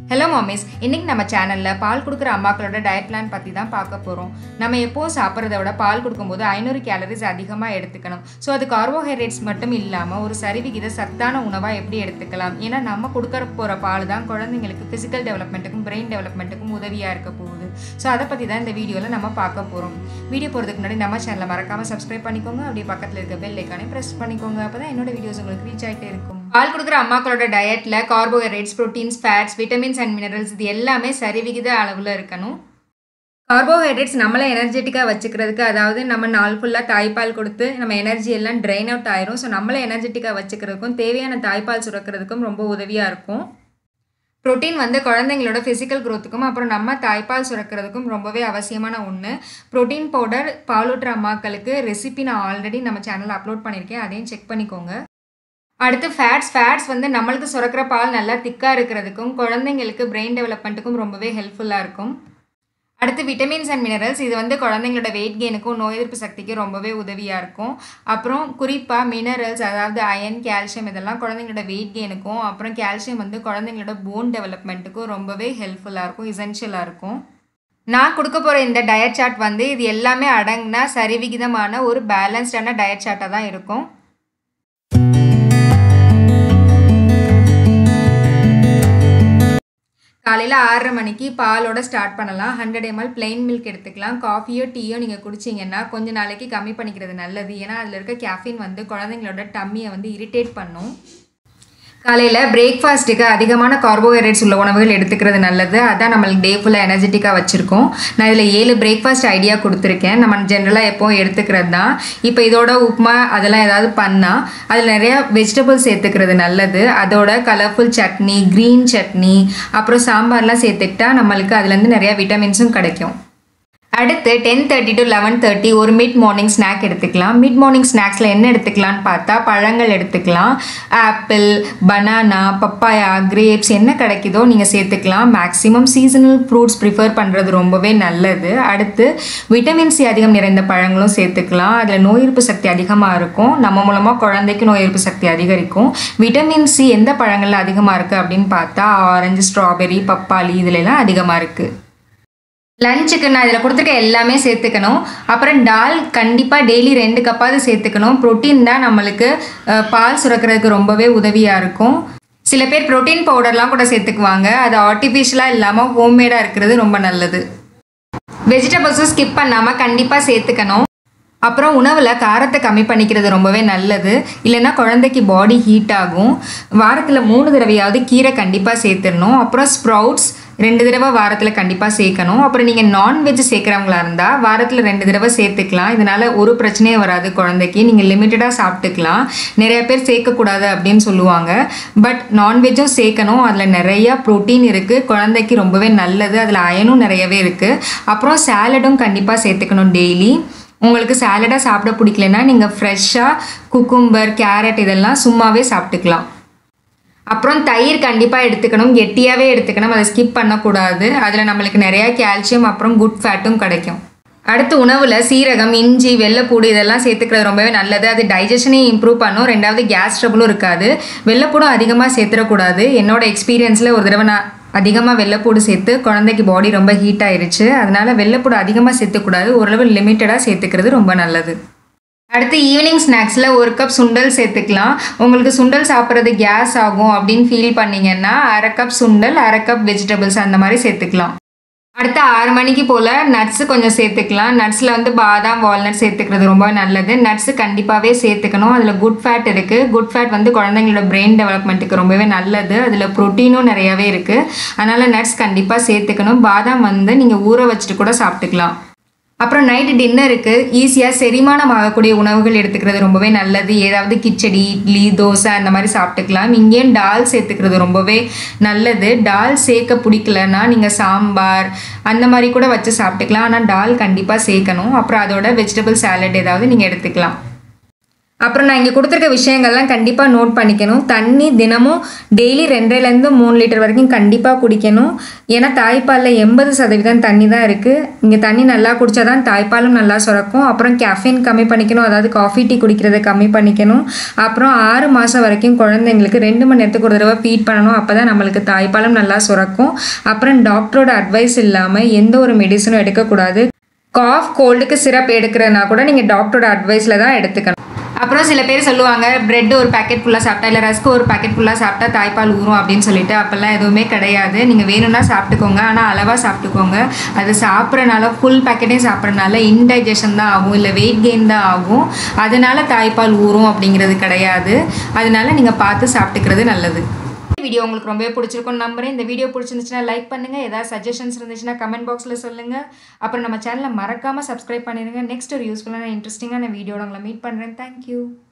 hello மாமிஸ் இன்னைக்கு நம்ம சேனலில் பால் கொடுக்குற அம்மாக்களோட டயட் பிளான் பற்றி தான் பார்க்க போகிறோம் நம்ம எப்போவும் சாப்பிட்றத விட பால் கொடுக்கும்போது ஐநூறு கேலரிஸ் அதிகமாக எடுத்துக்கணும் ஸோ அது கார்போஹைட்ரேட்ஸ் மட்டும் இல்லாமல் ஒரு சரிவிகித சத்தான உணவாக எப்படி எடுத்துக்கலாம் ஏன்னா நம்ம கொடுக்குற போகிற பால் தான் குழந்தைங்களுக்கு ஃபிசிக்கல் டெவலப்மெண்ட்டுக்கும் பிரெயின் டெவலப்மெண்ட்டுக்கும் உதவியாக இருக்க போகுது ஸோ அதை பற்றி தான் இந்த வீடியோவில் நம்ம பார்க்க போகிறோம் வீடியோ போகிறதுக்கு முன்னாடி நம்ம சேனலை மறக்காமல் சப்ஸ்கிரைப் பண்ணிக்கோங்க அப்படியே பக்கத்தில் இருக்க பெல் ஐக்கானே ப்ரெஸ் பண்ணிக்கோங்க அப்போ தான் என்னோட வீடியோஸ் உங்களுக்கு ரீச் ஆகிட்டே இருக்கும் பால் கொடுக்குற அம்மாக்களோட டயட்டில் carbohydrates proteins fats vitamins and minerals இது எல்லாமே சரிவிகித அளவில் இருக்கணும் கார்போஹைட்ரேட்ஸ் நம்மளை எனர்ஜெட்டிக்காக வச்சுக்கிறதுக்கு அதாவது நம்ம நாள் ஃபுல்லாக தாய்ப்பால் கொடுத்து நம்ம எனர்ஜி எல்லாம் ட்ரைன் அவுட் ஆயிரும் ஸோ நம்மளை எனர்ஜெட்டிக்காக வச்சுக்கிறதுக்கும் தேவையான தாய்ப்பால் சுரக்கிறதுக்கும் ரொம்ப உதவியாக இருக்கும் ப்ரோட்டீன் வந்து குழந்தைங்களோட ஃபிசிக்கல் க்ரோத்துக்கும் அப்புறம் நம்ம தாய்ப்பால் சுரக்கிறதுக்கும் ரொம்பவே அவசியமான ஒன்று ப்ரோட்டீன் பவுடர் பாலூட்டுற அம்மாக்களுக்கு ரெசிபி நான் ஆல்ரெடி நம்ம சேனலில் அப்லோட் பண்ணியிருக்கேன் அதையும் செக் பண்ணிக்கோங்க அடுத்து ஃபேட்ஸ் ஃபேட்ஸ் வந்து நம்மளுக்கு சுரக்கிற பால் நல்லா திக்காக இருக்கிறதுக்கும் குழந்தைங்களுக்கு பிரெயின் டெவலப்மெண்ட்டுக்கும் ரொம்பவே ஹெல்ப்ஃபுல்லாக இருக்கும் அடுத்து விட்டமின்ஸ் அண்ட் மினரல்ஸ் இது வந்து குழந்தைங்களோட வெயிட் கெயினுக்கும் நோய் எதிர்ப்பு சக்திக்கு ரொம்பவே உதவியாக இருக்கும் அப்புறம் குறிப்பாக மினரல்ஸ் அதாவது அயன் கால்சியம் இதெல்லாம் குழந்தைங்களோட வெயிட் கெயினுக்கும் அப்புறம் கால்சியம் வந்து குழந்தைங்களோட போன் டெவலப்மெண்ட்டுக்கும் ரொம்பவே ஹெல்ப்ஃபுல்லாக இருக்கும் இசென்ஷியலாக இருக்கும் நான் கொடுக்க போகிற இந்த டயட் சார்ட் வந்து இது எல்லாமே அடங்கினா சரிவிகிதமான ஒரு பேலன்ஸ்டான டயட் சார்ட்டாக தான் இருக்கும் காலையில் ஆறரை மணிக்கு பாலோட ஸ்டார்ட் பண்ணலாம் ஹண்ட்ரட் எம்எல் பிளெயின் மில்க் எடுத்துக்கலாம் காஃபியோ டீயோ நீங்கள் குடிச்சிங்கன்னா கொஞ்ச நாளைக்கு கம்மி பண்ணிக்கிறது நல்லது ஏன்னா அதில் இருக்க கேஃபின் வந்து குழந்தைங்களோட டம்மியை வந்து இரிட்டேட் பண்ணும் காலையில் பிரேக்ஃபாஸ்ட்டுக்கு அதிகமான கார்போஹைட்ரேட்ஸ் உள்ள உணவுகள் எடுத்துக்கிறது நல்லது அதான் நம்மளுக்கு டே ஃபுல்லாக எனர்ஜெட்டிக்காக வச்சுருக்கோம் நான் இதில் ஏழு பிரேக்ஃபாஸ்ட் ஐடியா கொடுத்துருக்கேன் நம்ம ஜென்ரலாக எப்போவும் எடுத்துக்கிறது தான் இப்போ இதோட உப்புமா அதெல்லாம் ஏதாவது பண்ணால் அதில் நிறையா வெஜிடபிள்ஸ் சேர்த்துக்கிறது நல்லது அதோட கலர்ஃபுல் சட்னி க்ரீன் சட்னி அப்புறம் சாம்பார்லாம் சேர்த்துக்கிட்டா நம்மளுக்கு அதுலேருந்து நிறையா விட்டமின்ஸும் கிடைக்கும் அடுத்து ten thirty to eleven thirty ஒரு மிட் மார்னிங் ஸ்நாக் எடுத்துக்கலாம் மிட் மார்னிங் ஸ்நாக்ஸில் என்ன எடுத்துக்கலான்னு பார்த்தா பழங்கள் எடுத்துக்கலாம் ஆப்பிள் பனானா பப்பாயா கிரேப்ஸ் என்ன கிடைக்குதோ நீங்கள் சேர்த்துக்கலாம் மேக்ஸிமம் சீசனல் ஃப்ரூட்ஸ் ப்ரிஃபர் பண்ணுறது ரொம்பவே நல்லது அடுத்து விட்டமின் சி அதிகம் நிறைந்த பழங்களும் சேர்த்துக்கலாம் அதில் நோய் எதிர்ப்பு சக்தி அதிகமாக இருக்கும் நம்ம மூலமாக குழந்தைக்கு நோய் எதிர்ப்பு சக்தி அதிகரிக்கும் விட்டமின் சி எந்த பழங்களில் அதிகமாக இருக்குது அப்படின்னு பார்த்தா ஆரஞ்சு ஸ்ட்ராபெரி பப்பாளி இதுலலாம் அதிகமாக இருக்குது லஞ்சுக்கு நான் இதில் கொடுத்துருக்க எல்லாமே சேர்த்துக்கணும் அப்புறம் டால் கண்டிப்பாக டெய்லி ரெண்டு கப்பாவது சேர்த்துக்கணும் ப்ரோட்டீன் தான் நம்மளுக்கு அஹ், பால் சுரக்கிறதுக்கு ரொம்பவே உதவியாக இருக்கும் சில பேர் ப்ரோட்டீன் பவுடர்லாம் கூட சேர்த்துக்குவாங்க அது ஆர்டிஃபிஷியலாக இல்லாமல் ஹோம்மேடாக இருக்கிறது ரொம்ப நல்லது வெஜிடபிள்ஸும் ஸ்கிப் பண்ணாமல் கண்டிப்பாக சேர்த்துக்கணும் அப்புறம் உணவில் காரத்தை கம்மி பண்ணிக்கிறது ரொம்பவே நல்லது இல்லைன்னா குழந்தைக்கு பாடி ஹீட் ஆகும் வாரத்தில் மூணு தடவையாவது கீரை கண்டிப்பாக சேர்த்துடணும் அப்புறம் ஸ்ப்ரவுட்ஸ் ரெண்டு தடவை வாரத்தில் கண்டிப்பாக சேர்க்கணும் அப்புறம் நீங்கள் நான்வெஜ் சேர்க்குறவங்களா இருந்தால் வாரத்தில் ரெண்டு தடவை சேர்த்துக்கலாம் இதனால் ஒரு பிரச்சனையும் வராது குழந்தைக்கு நீங்கள் லிமிட்டடாக சாப்பிட்டுக்கலாம் நிறைய பேர் சேர்க்கக்கூடாது அப்படின்னு சொல்லுவாங்க பட் நான்வெஜ்ஜும் சேர்க்கணும் அதில் நிறையா ப்ரோட்டீன் இருக்குது குழந்தைக்கு ரொம்பவே நல்லது அதில் அயனும் நிறையவே இருக்குது அப்புறம் சாலடும் கண்டிப்பாக சேர்த்துக்கணும் டெய்லி உங்களுக்கு சாலடாக சாப்பிட பிடிக்கலனா நீங்கள் ஃப்ரெஷ்ஷாக குக்கும்பர் கேரட் இதெல்லாம் சும்மாவே சாப்பிட்டுக்கலாம் அப்புறம் தயிர் கண்டிப்பாக எடுத்துக்கணும் கெட்டியாகவே எடுத்துக்கணும் அதை ஸ்கிப் பண்ணக்கூடாது அதில் நம்மளுக்கு நிறையா கால்சியம் அப்புறம் குட் ஃபேட்டும் கிடைக்கும் அடுத்து உணவில் சீரகம் இஞ்சி வெள்ளைப்பூடு இதெல்லாம் சேர்த்துக்கிறது ரொம்பவே நல்லது அது டைஜஷனையும் இம்ப்ரூவ் பண்ணும் ரெண்டாவது கேஸ் ட்ரபிளும் இருக்காது வெள்ளைப்பூடும் அதிகமாக சேர்த்துடக்கூடாது என்னோட எக்ஸ்பீரியன்ஸில் ஒரு தடவை நான் அதிகமாக வெள்ளைப்பூடு சேர்த்து குழந்தைக்கு பாடி ரொம்ப ஹீட் ஆயிருச்சு அதனால வெள்ளைப்பூடு அதிகமாக சேர்த்துக்கூடாது ஓரளவு லிமிட்டடாக சேர்த்துக்கிறது ரொம்ப நல்லது அடுத்து ஈவினிங் ஸ்நாக்ஸில் ஒரு கப் சுண்டல் சேர்த்துக்கலாம் உங்களுக்கு சுண்டல் சாப்பிட்றது கேஸ் ஆகும் அப்படின்னு ஃபீல் பண்ணீங்கன்னா அரை கப் சுண்டல் அரை கப் வெஜிடபிள்ஸ் அந்த மாதிரி சேர்த்துக்கலாம் அடுத்து ஆறு மணிக்கு போல் நட்ஸு கொஞ்சம் சேர்த்துக்கலாம் நட்ஸில் வந்து பாதாம் வால்நட் சேர்த்துக்கிறது ரொம்ப நல்லது நட்ஸு கண்டிப்பாகவே சேர்த்துக்கணும் அதில் குட் ஃபேட் இருக்குது குட் ஃபேட் வந்து குழந்தைங்களோட பிரெயின் டெவலப்மெண்ட்டுக்கு ரொம்பவே நல்லது அதில் ப்ரோட்டீனும் நிறையாவே இருக்குது அதனால் நட்ஸ் கண்டிப்பாக சேர்த்துக்கணும் பாதாம் வந்து நீங்கள் ஊற வச்சுட்டு கூட சாப்பிட்டுக்கலாம் அப்புறம் நைட்டு டின்னருக்கு ஈஸியாக செரிமானம் ஆகக்கூடிய உணவுகள் எடுத்துக்கிறது ரொம்பவே நல்லது ஏதாவது கிச்சடி இட்லி தோசை அந்த மாதிரி சாப்பிட்டுக்கலாம் இங்கேயும் டால் சேர்த்துக்கிறது ரொம்பவே நல்லது டால் சேர்க்க பிடிக்கலன்னா நீங்கள் சாம்பார் அந்த மாதிரி கூட வச்சு சாப்பிட்டுக்கலாம் ஆனால் டால் கண்டிப்பாக சேர்க்கணும் அப்புறம் அதோட வெஜிடபிள் சாலட் ஏதாவது நீங்கள் எடுத்துக்கலாம் அப்புறம் நான் இங்கே கொடுத்துருக்க விஷயங்கள்லாம் கண்டிப்பாக நோட் பண்ணிக்கணும் தண்ணி தினமும் டெய்லி ரெண்டரைலேருந்து மூணு லிட்டர் வரைக்கும் கண்டிப்பாக குடிக்கணும் ஏன்னா தாய்ப்பாலில் எண்பது சதவீதம் தண்ணி தான் இருக்குது இங்கே தண்ணி நல்லா குடித்தா தான் தாய்ப்பாலும் நல்லா சுரக்கும் அப்புறம் கேஃபீன் கம்மி பண்ணிக்கணும் அதாவது காஃபி டீ குடிக்கிறத கம்மி பண்ணிக்கணும் அப்புறம் ஆறு மாதம் வரைக்கும் குழந்தைங்களுக்கு ரெண்டு மணி நேரத்துக்கு ஒரு தடவை ஃபீட் பண்ணணும் அப்போ தான் நம்மளுக்கு தாய்ப்பாலும் நல்லா சுரக்கும் அப்புறம் டாக்டரோட அட்வைஸ் இல்லாமல் எந்த ஒரு மெடிசனும் எடுக்கக்கூடாது காஃப் கோல்டுக்கு சிரப் எடுக்கிறனா கூட நீங்கள் டாக்டரோட அட்வைஸில் தான் எடுத்துக்கணும் அப்புறம் சில பேர் சொல்லுவாங்க பிரெட் ஒரு பேக்கெட் ஃபுல்லாக சாப்பிட்டா இல்லை ரஸ்க் ஒரு பேக்கெட் ஃபுல்லாக சாப்பிட்டா தாய்ப்பால் ஊறும் அப்படின்னு சொல்லிட்டு அப்போல்லாம் எதுவுமே கிடையாது நீங்கள் வேணும்னா சாப்பிட்டுக்கோங்க ஆனால் அளவாக சாப்பிட்டுக்கோங்க அது சாப்பிட்றனால ஃபுல் பேக்கெட்டே சாப்பிட்றனால இன்டைஜஷன் தான் ஆகும் இல்லை வெயிட் கெயின் தான் ஆகும் அதனால தாய்ப்பால் ஊறும் அப்படிங்கிறது கிடையாது அதனால நீங்கள் பார்த்து சாப்பிட்டுக்கிறது நல்லது வீடியோ உங்களுக்கு ரொம்பவே பிடிச்சிருக்கும்னு நம்புறேன் இந்த வீடியோ பிடிச்சிருந்துச்சுன்னா லைக் பண்ணுங்கள் ஏதாவது சஜஷன்ஸ் இருந்துச்சுன்னா கமெண்ட் பாக்ஸில் சொல்லுங்கள் அப்புறம் நம்ம சேனலை மறக்காமல் சப்ஸ்கிரைப் பண்ணிடுங்க நெக்ஸ்ட் ஒரு யூஸ்ஃபுல்லான இன்ட்ரெஸ்டிங்கான வீடியோட உங்களை மீட் பண்ணுறேன் தேங்க்யூ